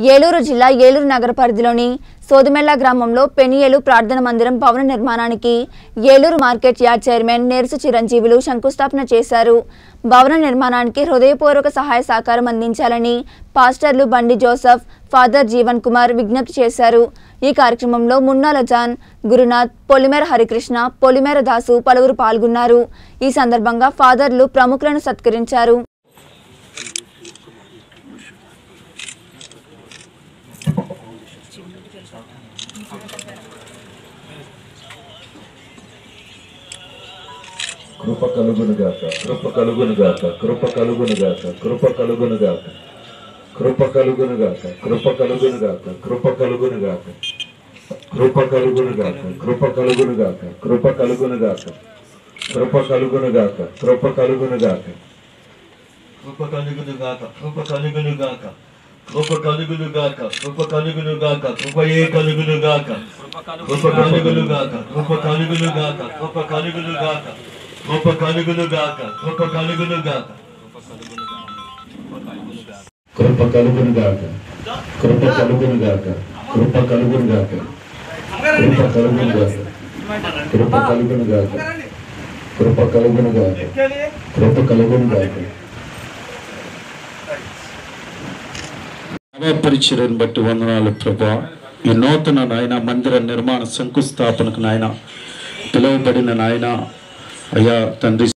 ఏలూరు జిల్లా ఏలూరు నగర పరిధిలోని సోదిమెల్ల గ్రామంలో పెనియేలు ప్రార్థన మందిరం భవన నిర్మాణానికి Eluru market yard chairman Nersu Chiranjeevulu శంకుస్థాపన చేశారు భవన నిర్మాణానికి హృదయపూర్వక సహాయ సహకారం అందించాలని పాస్టర్లు బండి జోసఫ్ ఫాదర్ జీవన్ కుమార్ విజ్ఞప్తి చేశారు ఈ కార్యక్రమంలో మున్నాల జాన్ గురునాథ్ పొలిమేర హరికృష్ణ పొలిమేర దాసు పలువురు పాల్గొన్నారు ఈ సందర్భంగా ఫాదర్లు ప్రముఖులను సత్కరించారు కృప కలుగునుగాక కృప కలుగునుగాక కృప కలుగునుగాక కృప కలుగునుగాక కృప కలుగునుగాక కృప కలుగునుగాక కృప కలుగునుగాక కృప కలుగునుగాక కృప కలుగునుగాక కృప కలుగునుగాక కృప కలుగునుగాక కృప కలుగునుగాక కృప కలుగునుగాక కృప కలుగునుగాక కృప కలుగునుగాక కృప కలుగునుగాక కృపయే కలుగునుగాక కృప కలుగునుగాక కృప కలుగునుగాక కృప కలుగునుగాక కృప కలుగునుగాక కృప కలుగునుగాక కృప కలుగునుగాక కృప కలుగునుగాక కృప కలుగునుగాక కృప కలుగునుగాక కృప కలుగునుగాక కృప కలుగునుగాక కృప కలుగునుగాక పరిచర్యను బట్టి వందనాలు ప్రభా ఈ నూతన నాయన మందిర నిర్మాణ శంకుస్థాపనకు నాయన పిలువబడిన నాయన అయ్యా తండ్రి